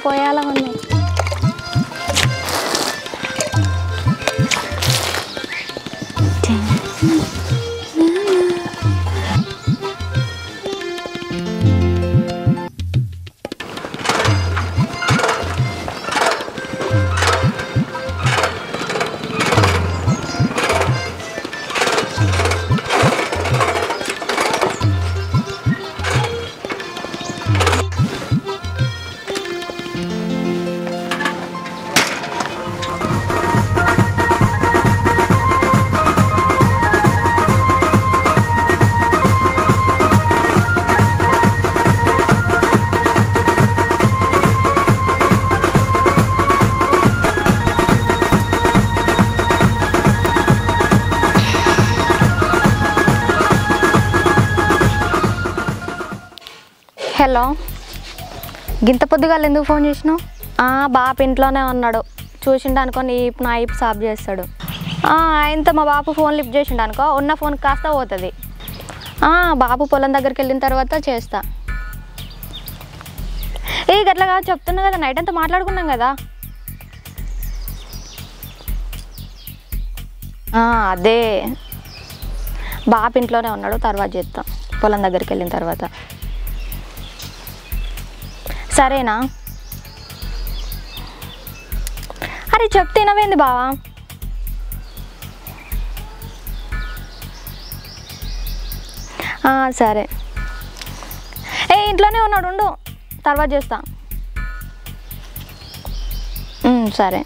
పోయేలా ఉంది హలో గింత పొద్దుగా ఎందుకు ఫోన్ చేసినావు ఆ, బాపు ఇంట్లోనే ఉన్నాడు చూసిండు అనుకో నీ నా ఈపు సాఫ్ చేస్తాడు ఆ, ఆయనతో మా బాపు ఫోన్ లిఫ్ట్ చేసిండు అనుకో ఉన్న ఫోన్ కాస్త పోతుంది ఆ, బాపు పొలం దగ్గరికి వెళ్ళిన తర్వాత చేస్తా ఏ గట్లా కాదు చెప్తున్నా కదా నైట్ అంతా మాట్లాడుకున్నాం కదా ఆ, అదే బాపు ఇంట్లోనే ఉన్నాడు తర్వాత చేస్తాం పొలం దగ్గరికి వెళ్ళిన తర్వాత సరేనా అరే చెప్తే వినవేంది బావా ఆ, సరే ఏ ఇంట్లోనే ఉన్నాడు ఉండు తర్వాత చేస్తా ఉమ్, సరే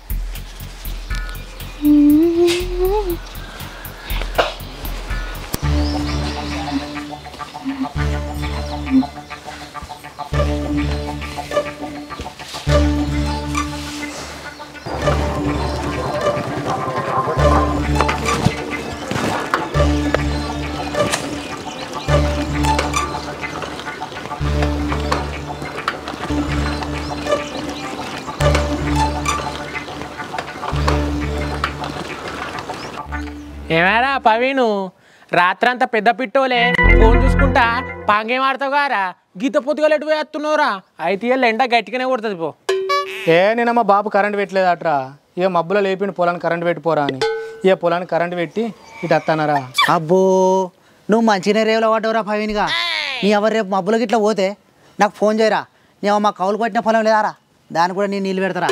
ఏమారా పవీను రాత్రంతా పెద్ద పిట్టోలే ఫోన్ చూసుకుంటా పాంగేం ఆడతావు గారా గీత పొద్దుగా ఎటు వేస్తున్నావురా అయితే ఇవాళ ఎండ గట్టిగానే కొడుతుంది పో ఏ నేను మా బాబు కరెంట్ పెట్టలేదు అట్రా ఇక మబ్బులో లేపిండు పొలానికి కరెంట్ పెట్టిపోరా అని ఇక పొలానికి కరెంట్ పెట్టి ఇటు వస్తానరా అబ్బో నువ్వు మంచిగా రేవులో పడ్డవురా పవీన్గా నీ ఎవరు రేపు మబ్బులకి ఇట్లా పోతే నాకు ఫోన్ చేయరా నేను మా కౌలు పట్టిన పొలం లేదారా దాన్ని కూడా నేను నీళ్ళు పెడతారా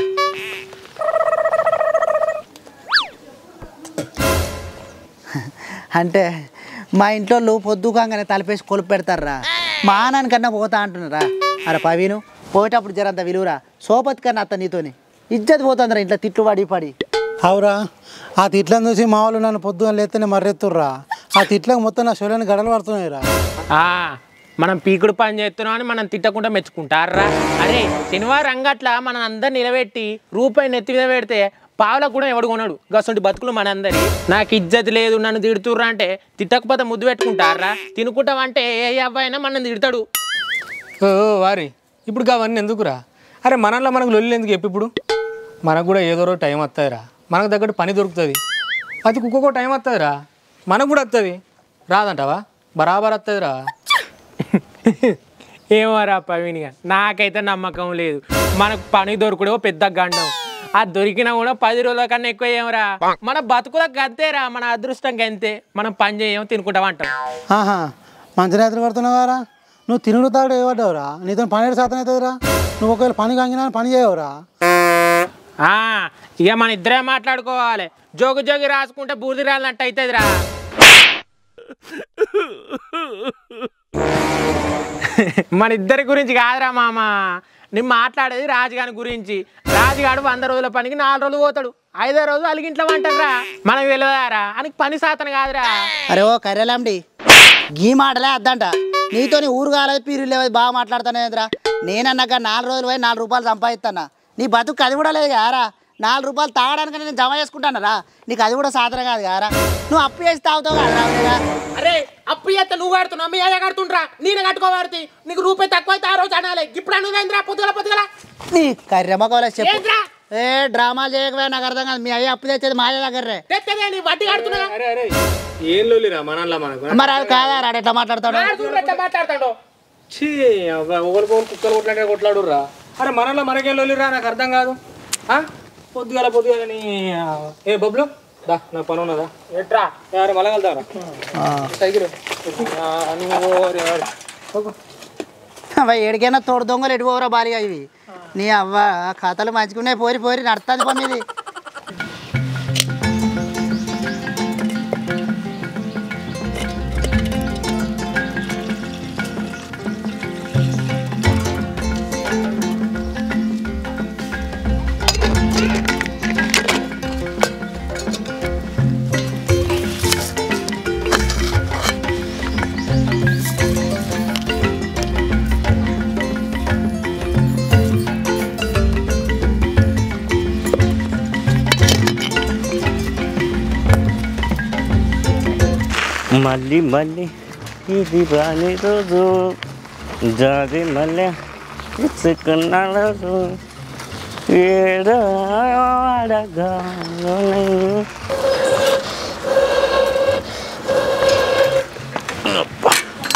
అంటే మా ఇంట్లో వాళ్ళు పొద్దుకాగానే తలపేసి కొలుపు పెడతారా మా నాన్నకన్నా పోతా అంటున్నారా అరే పవీను పోయేటప్పుడు జరంత విలువరా సోపతి కన్నా అత్త నీతోని ఇజ్జత్ పోతుందిరా ఇంట్లో తిట్లు పడి పడి అవురా ఆ తిట్లను చూసి మా వాళ్ళు నన్ను పొద్దున లేస్తేనే మర్రెత్తుర్రా ఆ తిట్లకు మొత్తం నా శరీరాన్ని గడలు పడుతున్నాయిరా ఆ, మనం పీకుడు పని చేస్తున్నాం అని మనం తిట్టకుండా మెచ్చుకుంటారా అరే శనివారం అంగట్ల మనం అందరు నిలబెట్టి రూపాయి నెత్తి మీద పెడితే పావులకు కూడా ఎవడు కొనడు గసంటి బతుకులు మనందరి నాకు ఇజ్జత్ లేదు నన్ను తిడుతుర్రా అంటే తిట్టకపోతే ముద్దు పెట్టుకుంటారా తినుకుంటావంటే ఏ అబ్బాయినా మనం తిడతాడు ఓ ఓ, వారి ఇప్పుడు అవన్నీ ఎందుకురా అరే మనలో మనకు లొల్లి ఎందుకు చెప్పు ఇప్పుడు మనకు కూడా ఏదో రోజు టైం వస్తుందిరా మనకు తగ్గట్టు పని దొరుకుతుంది అది కుక్కకో టైం వస్తుందిరా మనకు కూడా వస్తుంది రాదంటావా బరాబర్ వస్తుందిరా ఏమోరా పవీనిగా నాకైతే నమ్మకం లేదు మనకు పని దొరకడో పెద్ద గండం ఆ దొరికినా కూడా పది రోజుల కన్నా ఎక్కువ ఏమరా మన బతుకులకు అంతేరా మన అదృష్టం అంతే మనం పని చేయం తినుకుంటాం అంటాం ఆహా మంచి రైతులు పడుతున్నావారా నువ్వు తినుడు తాగుడు ఏవడ్డావురా నీతో పని ఏడు శాతం అవుతుందిరా నువ్వు ఒకవేళ పని కాగినా పని చేయవురా ఆ, ఇక మన ఇద్దరే మాట్లాడుకోవాలి జోగు జోగి రాసుకుంటే బూడిది రాలినట్టు అవుతుందిరా మన ఇద్దరి గురించి కాదురా మామ నేను మాట్లాడేది రాజుగాని గురించి రాజుగాడు వంద రోజుల పనికి నాలుగు రోజులు పోతాడు ఐదో రోజు అలిగింట్లో అంటారా మనకు తెలియదారా అని పని సాతన కాదురా అరే ఓ కర్రెలాండి గీ మాటలే అద్దంట నీతోని ఊరు కాలేదు పీరు లేదు బాగా మాట్లాడుతానేదిరా నేనన్నాక నాలుగు రోజులు పోయి నాలుగు రూపాయలు సంపాదిస్తానా నీ బతుకు అది కూడా లేదు కారా నాలుగు రూపాయలు తాగడానికి నేను జమ చేసుకుంటానరా నీకు అది కూడా సాధన కాదు కారా నువ్వు అప్పు చేసి తాగుతావు కదా అరే అప్పు చేస్తే నువ్వు కడుతున్నావు మీ అయ్య కడుతుండ్రా నేను కట్టుకోవాడితే నీకు రూపాయి తక్కువ అయితే ఆ రోజు అనాలి ఇప్పుడు అనుదైందిరా పొద్దుగల పొద్దుగల నీ కర్రెమ్మకోలే చెప్పు ఏంట్రా ఏ డ్రామాలు చేయకపోయా నాకు అర్థం కాదు మీ అయ్య అప్పు తెచ్చేది మా అయ్య దగ్గరే తెత్తదే నీ వడ్డీ కడుతున్నా అరే అరే ఏం లొల్లిరా మనలో మనకు మరి అది కాదా రాడు ఎట్లా మాట్లాడతాడు మాట్లాడతాడు ఛీ ఒకరికొకరు కుక్కలు కొట్లాడే కొట్లాడుర్రా అరే మనలో మనకేం లొల్లిరా నాకు అర్థం కాదు ఆ? పొద్దుగాల పొద్దుగాల నీ ఆ, ఏ బబ్లు దా నాకు పని ఉన్నదా ఎట్రా అరే మళ్ళా వెళ్తారా సైకిల్ ఆ, నువ్వు రే, రే. పోకు. అవ్వ ఏడికైనా తోడు దొంగలు ఎటు పోరా బాలిగా ఇవి నీ అవ్వ కథలు మంచుకున్నాయి పోరి పోరి నడుతుంది పని ఇది మళ్ళీ మళ్ళీ ఇది రాని రోజు జాది మళ్ళీ ఇచ్చుకున్న రోజు ఏడో అడగాను నేను. అబ్బా.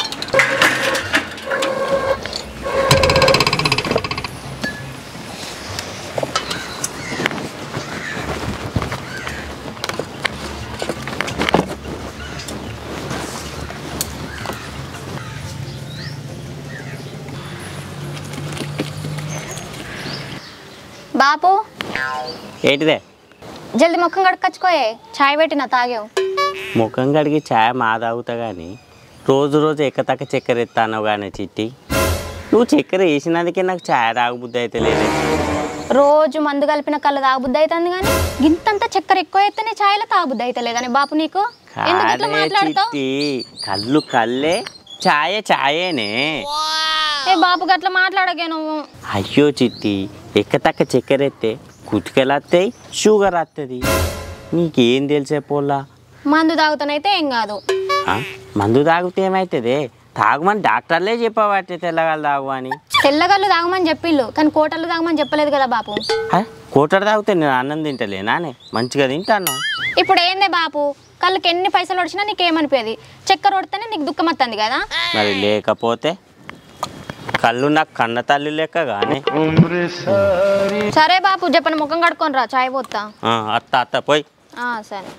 బాపు ఏంటిదే జల్ది ముఖం కడుక్కొచ్చుకోయే చాయ్ పెట్టిన తాగావు ముఖం కడిగి ఛాయ్ మా తాగుతా కానీ రోజు రోజు ఎక్కతక్క చక్కెర ఎత్తాను కానీ చిట్టి నువ్వు చక్కెర వేసినందుకే నాకు ఛాయ్ తాగబుద్ధి అయితే లేదే రోజు మందు కలిపిన కళ్ళు తాగబుద్ధి అవుతుంది కానీ గింతంతా చక్కెర ఎక్కువ అయితేనే ఛాయ్లో తాగబుద్ధి అవుతలే కానీ బాపు నీకు ఎందుకు ఇట్లా కాదే మాట్లాడతావు చిట్టి కళ్ళు కళ్ళే ఛాయ ఛాయేనే ఏ బాపు గట్లా మాట్లాడకే నువ్వు అయ్యో చిట్టి ఎక్కతక్క చక్కెర ఎత్తే కుతికలు వస్తాయి షుగర్ వస్తుంది నీకేం తెలిసే పోలా మందు తాగుతానైతే ఏం కాదు ఆ? మందు తాగితే ఏమవుతుంది తాగమని డాక్టర్లే చెప్పబట్టే తెల్లగాలు తాగు అని తెల్లగల్లు తాగమని చెప్పిళ్ళు కానీ కోటలు తాగమని చెప్పలేదు కదా బాపు ఆ? కోటర్ తాగితే నేను అన్నం తింటలేనానే మంచిగా తింటానా ఇప్పుడు ఏందే బాపు కళ్ళకి ఎన్ని పైసలు వచ్చినా నీకేమనిపోయేది చక్కెర కొడితేనే నీకు దుఃఖం వస్తుంది కదా మరి లేకపోతే కళ్ళు నాకు కన్న తల్లి లెక్క కానీ సరే బాపు చెప్పని ముఖం కడుకొని రా చాయ్ పోతా అత్త అత్త పోయి ఆ, సరే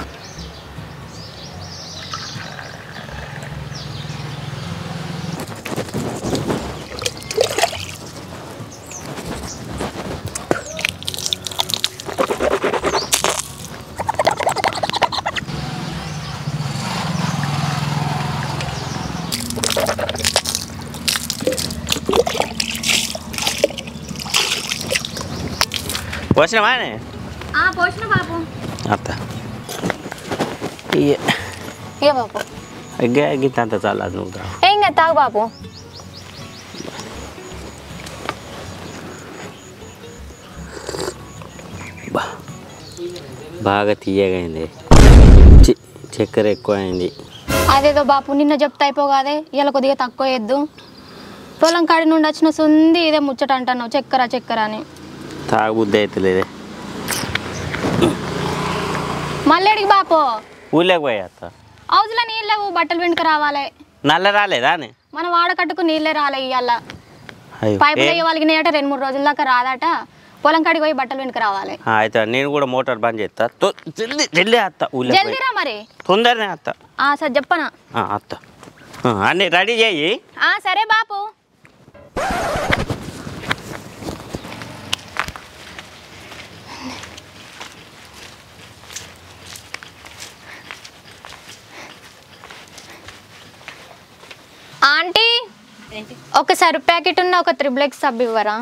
వచ్చినవానే ఆ, పోసిన బాపు అత్త ఇయ్య. ఏ బాపు అగ్గే గిత్త అంత చాలా నువ్వు తాగు. ఏం కాదు తాగు బాపు బా బాగా తీయగైంది చి- చక్కెర ఎక్కువ అయింది అదేదో బాపు నిన్న చెప్తే అయిపోగాదే ఇలా కొద్దిగా తక్కువ వేద్దు పొలం కాడి నుండి వచ్చిన సుంది ఇదే ముచ్చట అంటున్నావు చక్కెర చక్కెర అని తాగబుద్ధి అవుతలేదే మళ్ళీ అడిగి బాపు ఊళ్ళోకి పోయి అత్త హౌస్లో నీళ్ళు లేవు, బట్టలు వెనుక రావాలి నల్ల రాలేదా అని మన వాడకట్టుకు నీళ్ళే రాలే ఇయ్యాల అయ్యో పైపులు ఏ- అయ్యే వాళ్ళకి నేట రెండు మూడు రోజుల దాకా రాదట పొలం కాడికి పోయి బట్టలు వెనుక రావాలి ఆ, అయితే నేను కూడా మోటార్ బంద్ చేస్తా తొ- జల్దీ జల్దీ అత్త ఊళ్ళోకి పోయి జల్దీరా మరి తొందరనే అత్త ఆ సరే చెప్పనా ఆ, అత్త ఆ, అన్నీ రెడీ చేయి ఆ సరే బాపు ఆంటీ ఒక సరుపు ప్యాకెట్ ఉన్న ఒక త్రిబుల్ ఎక్స్ సబ్ ఇవ్వరా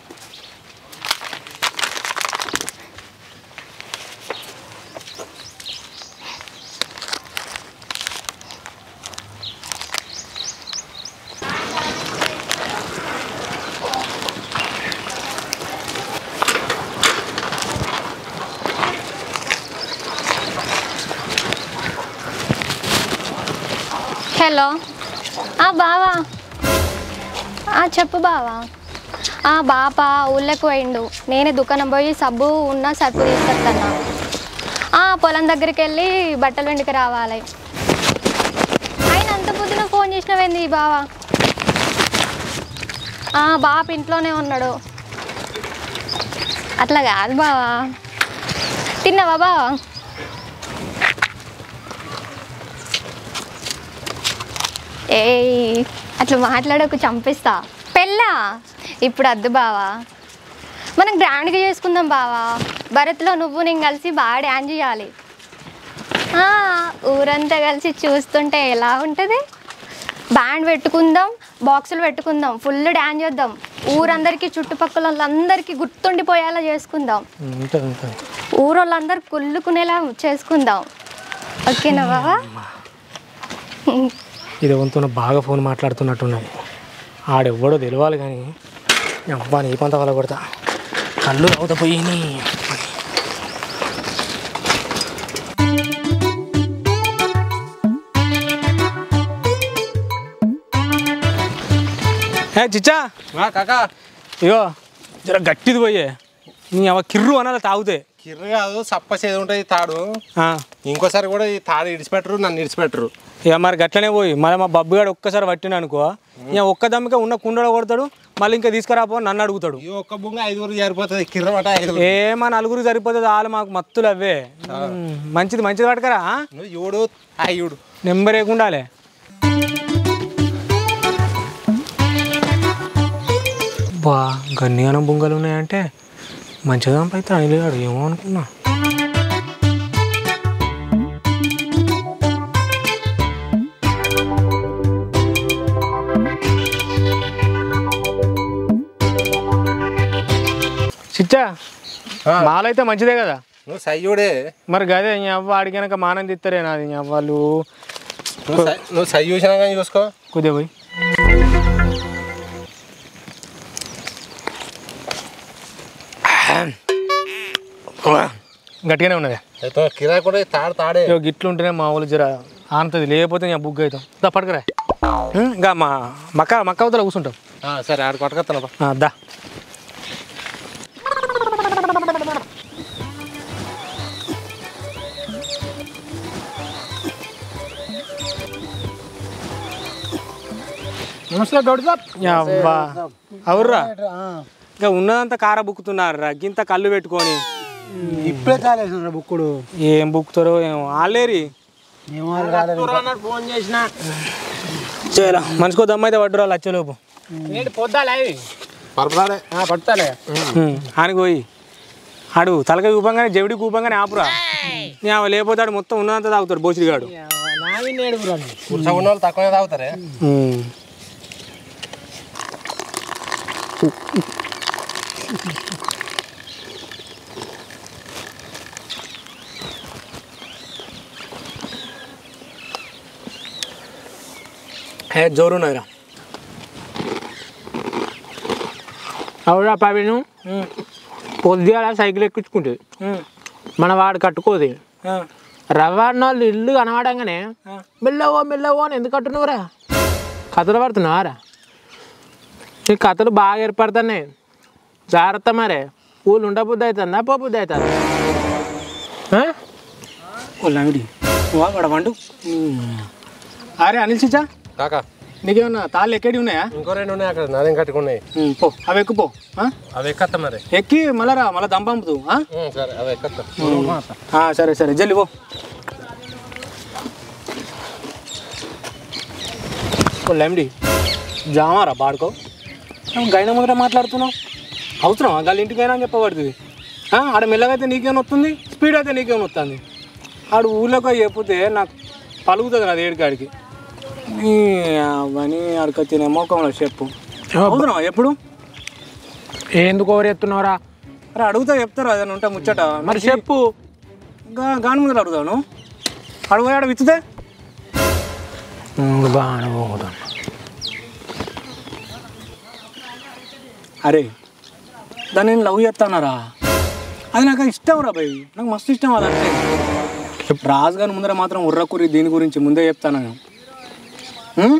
హలో ఆ బావా ఆ చెప్పు బావా ఆ బాపా ఊళ్ళోకి పోయిండు నేనే దుకాణం పోయి సబ్బు ఉన్న సరుకు తీసుకొస్తాను ఆ పొలం దగ్గరికి వెళ్ళి బట్టలు వెండికి రావాలి ఆయన అంత పొద్దున ఫోన్ చేసినవేంది బావా ఆ బాప ఇంట్లోనే ఉన్నాడు అట్లా కాదు బావా తిన్నావా బావా ఏయ్ అట్లా మాట్లాడకు చంపిస్తా పెళ్ళా ఇప్పుడు అద్దు బావా మనం గ్రాండ్గా చేసుకుందాం బావా భరత్లో నువ్వు నేను కలిసి బాగా డ్యాన్స్ చేయాలి ఆ, ఊరంతా కలిసి చూస్తుంటే ఎలా ఉంటుంది బ్యాండ్ పెట్టుకుందాం బాక్సులు పెట్టుకుందాం ఫుల్ డ్యాన్స్ చేద్దాం ఊరందరికీ చుట్టుపక్కల వాళ్ళందరికీ గుర్తుండిపోయేలా చేసుకుందాం ఉంటుంది ఉంటుంది ఊరోళ్ళందరూ కుళ్ళుకునేలా చేసుకుందాం ఓకేనా బావా ఇది వంతున బాగా ఫోన్ మాట్లాడుతున్నట్టున్నది ఆడెవ్వడో తెలియాలి కానీ అబ్బా నీ పంత వల్ల కొడతా కళ్ళు అవుతా పోయి ఏ చిచ్చా కాకా ఇగో జర గట్టిది పోయే నీ అవ కిర్రు అనాలి తాగుతే కిర్ర కాదు సప్ప చేదు ఉంటుంది ఈ తాడు ఆ, ఇంకోసారి కూడా ఈ తాడు ఇడిచిపెట్టరు నన్ను ఇడిచిపెట్టరు ఇక మరి గట్లనే పోయి మళ్ళీ మా బబ్బుగాడు ఒక్కసారి పట్టిన అనుకో ఇక ఒక్క దమ్మిక ఉన్న కుండలో కొడతాడు మళ్ళీ ఇంకా తీసుకురాపో నన్ను అడుగుతాడు ఈ ఒక్క బొంగ ఐదుగురు సరిపోతుంది కిర్ర పట ఐదుగురు ఏమా నలుగురు సరిపోతుంది వాళ్ళు మాకు మత్తులు అవే ఉమ్, మంచిది మంచిది పట్టుకరా నువ్వు ఈవుడు ఆ ఈవుడు నెంబర్ ఏకుండాలే బా గన్నిగానం బొంగలు ఉన్నాయంటే మంచిగా అయితే అనిలేడు ఏమో అనుకున్నా చిచ్చా మాలైతే మంచిదే కదా నువ్వు సయ్యుడే మరి గదే నీ అవ్వ అడిగినాక మానం తిత్తరే నాది నీ అవ్వాళ్ళు నువ్వు సై- నువ్వు సై చూసినా కానీ చూసుకో కొద్దిగా పోయి గట్టిగానే ఉన్నది అయితే కిరాయి కూడా ఈ తాడు తాడే ఇగో గిట్లు ఉంటేనే మా వాళ్ళు జర ఆనంతది లేకపోతే నేను బుక్ అవుతాం దా పట్టుకురా ఉం, ఇంకా మా మక్క మక్క అవతల కూర్చుంటాం ఆ, సరే ఆడు కొట్టకొస్తాను ఆ, దా నమస్తే గౌడ్ సాబ్ అవ్వా అవుర్రా ఇంకా ఉన్నదంతా కార బుక్కుతున్నారు రా గింత కళ్ళు పెట్టుకొని ఇప్పుడే చాలేసిన బుక్కుడు ఏం బుక్కుతారో ఏమో ఆలేరి ఏమో రాలేదు ఫోన్ చేసిన చేయరా మనిషికో దమ్మైతే పడ్డురా లచ్చలోపు ఏంటి పొద్దాలే పరపరాడే పడతాలే ఉం, ఆనికి పోయి ఆడు తలకాయ ఊపంగానే జవిడి ఊపంగానే ఆపురా నీ ఆమె లేకపోతే ఆడు మొత్తం ఉన్నదంతా తాగుతాడు బోసిరిగాడు నావి నేడు పురుష ఉన్న వాళ్ళు తక్కువనే తాగుతారే ఉం. ఏ జోరున్నాయిరా అవురా పవిను పొద్దుగాల సైకిల్ ఎక్కించుకుంటుంది మన వాడు కట్టుకోదు రవాణా వాళ్ళు ఇల్లు కనబడంగానే మెల్లవో మెల్లవో అని ఎందుకు కట్టున్నావురా కథలు పడుతున్నావారా ఈ కథలు బాగా ఏర్పడుతున్నాయి జాగ్రత్త మరే పూలు ఉండబుద్ధి అవుతుందా పోబుద్ధి అవుతుందా ఆ? లాంగిడి వాడు వండు అరే అనిల్ చిచ్చా కాకా నీకేమన్నా తాళ్ళు ఎక్కడి ఉన్నాయా ఇంకో రెండు ఉన్నాయి అక్కడ నాదేం కట్టుకున్నాయి ఉమ్, పో అవి ఎక్కుపో ఆ? అవి ఎక్కత్తా మరి ఎక్కి మళ్ళా రా మళ్ళీ దమ్ పంపుతూ ఆ? ఉం, సరే అవి ఎక్కత్తా ఆ, సరే సరే జల్లి పో లెమ్డి జామారా బాడుకో గైన ముందర మాట్లాడుతున్నావు అవసరం వాళ్ళ ఇంటికైనా అని చెప్పబడుతుంది ఆ, ఆడ మెల్లగా అయితే నీకేమైనా వస్తుంది స్పీడ్ అయితే నీకేమైనా వస్తుంది ఆడు ఊళ్ళోకి చెప్పితే నాకు పలుకుతుంది అది ఏడికాడికి నీ అవన్నీ ఆడికి తినే మోకంలో చెప్పు అవసరం ఎప్పుడు ఎందుకు ఓవర్ ఎత్తున్నావురా అరే అడుగుతా చెప్తారు అదని ఉంటా ముచ్చట మరి చెప్పు గా- గాని ముందర అడుగుతాను అడుగు ఆడ విత్తుతే బాగానే పోతాను అరే దాన్ని నేను లవ్ చేస్తానరా అది నాకు ఇష్టం రా భయ్ నాకు మస్తు ఇష్టం అదంటే రాజు గారి ముందర మాత్రం ఉర్రకురి దీని గురించి ముందే చెప్తాను నేను ఉం?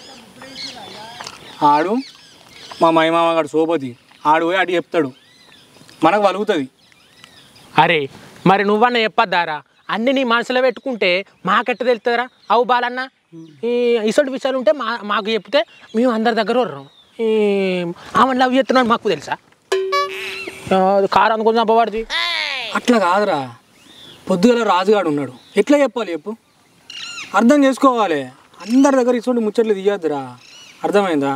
ఆడు మా మైమామ గారు సోపతి ఆడు పోయి అటు చెప్తాడు మనకు వలుగుతుంది అరే మరి నువ్వన్న చెప్పద్దారా అన్ని నీ మనసులో పెట్టుకుంటే మాకెట్ట తెలుస్తుందిరా అవు బాలన్న ఈ ఇసొంటి విషయాలు ఉంటే మా మాకు చెప్తే మేము అందరి దగ్గర వర్రం ఈ ఆమె లవ్ చేస్తున్నాడు మాకు తెలుసా ఆ, కారు అనుకుని చంపబడుతుంది అట్లా కాదురా పొద్దుగల రాజుగాడు ఉన్నాడు ఎట్లా చెప్పాలి చెప్పు అర్థం చేసుకోవాలి అందరి దగ్గర ఇటువంటి ముచ్చట్లు తీయద్దురా అర్థమైందా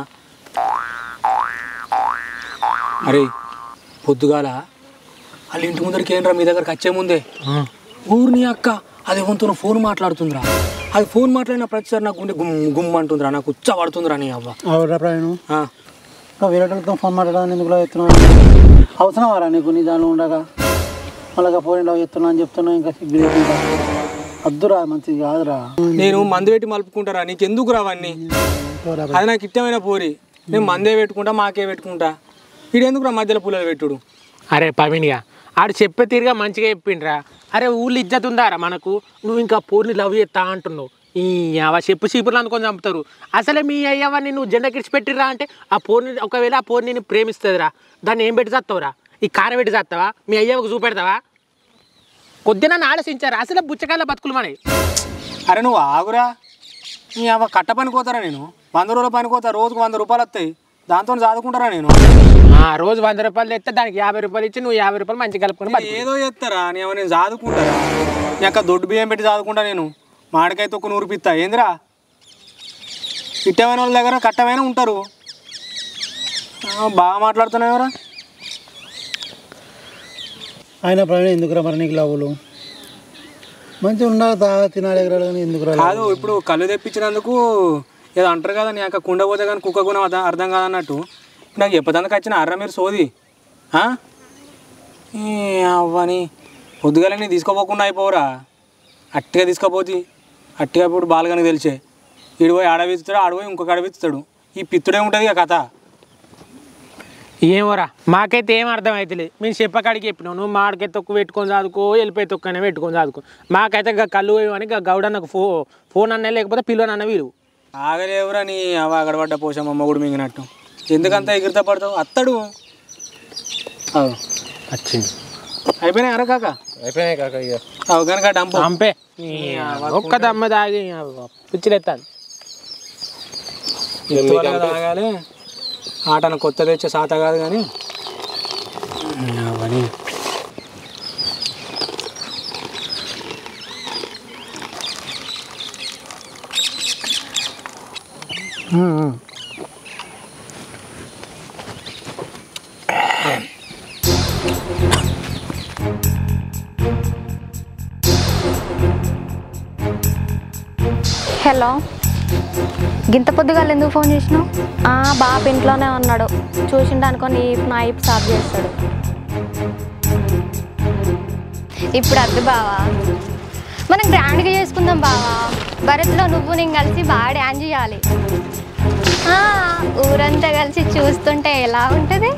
అరే పొద్దుగాల వాళ్ళ ఇంటి ముందరికి ఏంట్రా మీ దగ్గరకు వచ్చే ముందే ఊరిని అక్క అది ఎవరితో ఫోన్ మాట్లాడుతుందిరా అది ఫోన్ మాట్లాడిన ప్రతిసారి నాకు గుండె గుమ్ గుమ్ అంటుందిరా నాకు ఉచ్చ పడుతుందిరా నీ అవ్వ అవురా ప్రయాణం ఆ, ఇంకా వేరే వాళ్ళతో ఫోన్ మాట్లాడడానికి ఎందుకు ఇలా చెప్తున్నావు అవసరం వారా నీకు నీ దానిలో ఉండగా మళ్ళీ ఫోన్ ఇలా చెప్తున్నా అని చెప్తున్నా ఇంకా సిగ్గు లేకుండా వద్దురా మంచిది కాదురా నేను మందు పెట్టి మలుపుకుంటారా నీకు ఎందుకు రావన్నీ పోరా అది నాకు ఇష్టమైన పోరి నేను మందే పెట్టుకుంటా మాకే పెట్టుకుంటా వీడెందుకు రా మధ్యలో పుల్లలు పెట్టుడు అరే పవినిగా ఆడు చెప్పే తీరుగా మంచిగా చెప్పిండ్రా అరే ఊళ్ళు ఇజ్జత్ ఉందారా మనకు నువ్వు ఇంకా పోర్ని లవ్ చేస్తా అంటున్నావు ఈ అవ చెప్పు చీపుర్లు అనుకొని చంపుతారు అసలే మీ అయ్యవని నువ్వు జెండా కిడిచి పెట్టిర్రా అంటే ఆ పోర్ని ఒకవేళ ఆ పోర్ని నేను ప్రేమిస్తుందిరా దాన్ని ఏం పెట్టి చస్తావురా ఈ కార పెట్టి చస్తావా మీ అయ్యవకు చూపెడతావా కొద్దిగా నన్ను ఆలోచించారా అసలే బుచ్చకాయల బతుకులు మనవి అరే నువ్వు ఆగురా నీ అవ్వ కట్ట పని కోతారా నేను వంద రోజుల పని కోతా రోజుకు వంద రూపాయలు వస్తాయి దాంతో చదువుకుంటారా నేను ఆ రోజు వంద రూపాయలు తెస్తే దానికి యాభై రూపాయలు ఇచ్చి నువ్వు యాభై రూపాయలు మంచిగా కలుపుకొని బతుకు. ఏదో చేస్తారా నేను నేను చదువుకుంటారా నీ అక్క దొడ్డు బియ్యం పెట్టి చదువుకుంటా నేను మామిడికాయ తొక్కు నూరు పిత్తా ఏందిరా ఇట్టమైన వాళ్ళ దగ్గర కట్టమైన ఉంటారు ఆ, బాగా మాట్లాడుతున్నావురా ఆయన ప్రయాణం ఎందుకురా మరి నీకు లవ్వులు మంచిగా ఉండాలి తాగా తినాలి ఎగరాలి కానీ ఎందుకురా కాదు ఇప్పుడు కళ్ళు తెప్పించినందుకు ఏదో అంటారు కదా నీ అక్క కుండ పోతే కానీ కుక్క గుణం అర్థం అర్థం కాదన్నట్టు నాకు చెప్పదందుకు వచ్చిన అర్ర మీరు సోది ఆ? ఈ అవ్వని పొద్దుగాల నీ తీసుకోపోకుండా అయిపోవురా అట్టిగా తీసుకోపోతి అట్టిగా ఇప్పుడు బాలగానికి తెలిసే ఈడు పోయి ఆడవిస్తాడు ఆడపోయి ఇంకొక ఆడవిస్తాడు ఈ పిత్తుడే ఉంటుంది ఇక కథ ఏమోరా మాకైతే ఏం అర్థం అవుతలేదు మేము చెప్పకాడికి చెప్పినావు నువ్వు మాడికాయ తొక్కు పెట్టుకొని చదువుకో వెళ్ళిపోయి తొక్కనే పెట్టుకొని చదువుకో మాకైతే గా కళ్ళు అని గా గౌడ నాకు ఫో ఫోన్ అన్న లేకపోతే పిల్లనన్న వీలు ఆగలేవురా నీ అవ అగడబడ్డ పోషమ్మ మొగుడు మింగినట్టు ఎందుకంత ఎగిరిత పడతావు అత్తడు అవు వచ్చింది అయిపోయినాయి అర కాక అయిపోయినాయి కాక ఇక అవు కనుక డంపు పంపే ఒక్క దమ్మ తాగి పిచ్చిలెత్తాను ఎత్తువల్ల తాగాలి ఆటను కొత్త తెచ్చే సాత కాదు కానీ అవని హలో గింత పొద్దుగాలు ఎందుకు ఫోన్ చేసినావు ఆ, బాబు ఇంట్లోనే ఉన్నాడు చూసిండు అనుకొని నా ఇప్పు సాఫ్ చేస్తాడు ఇప్పుడు అద్దు బావా మనం గ్రాండ్గా చేసుకుందాం బావా భరత్లో నువ్వు నేను కలిసి బాగా డ్యాన్స్ చేయాలి ఆ, ఊరంతా కలిసి చూస్తుంటే ఎలా ఉంటుంది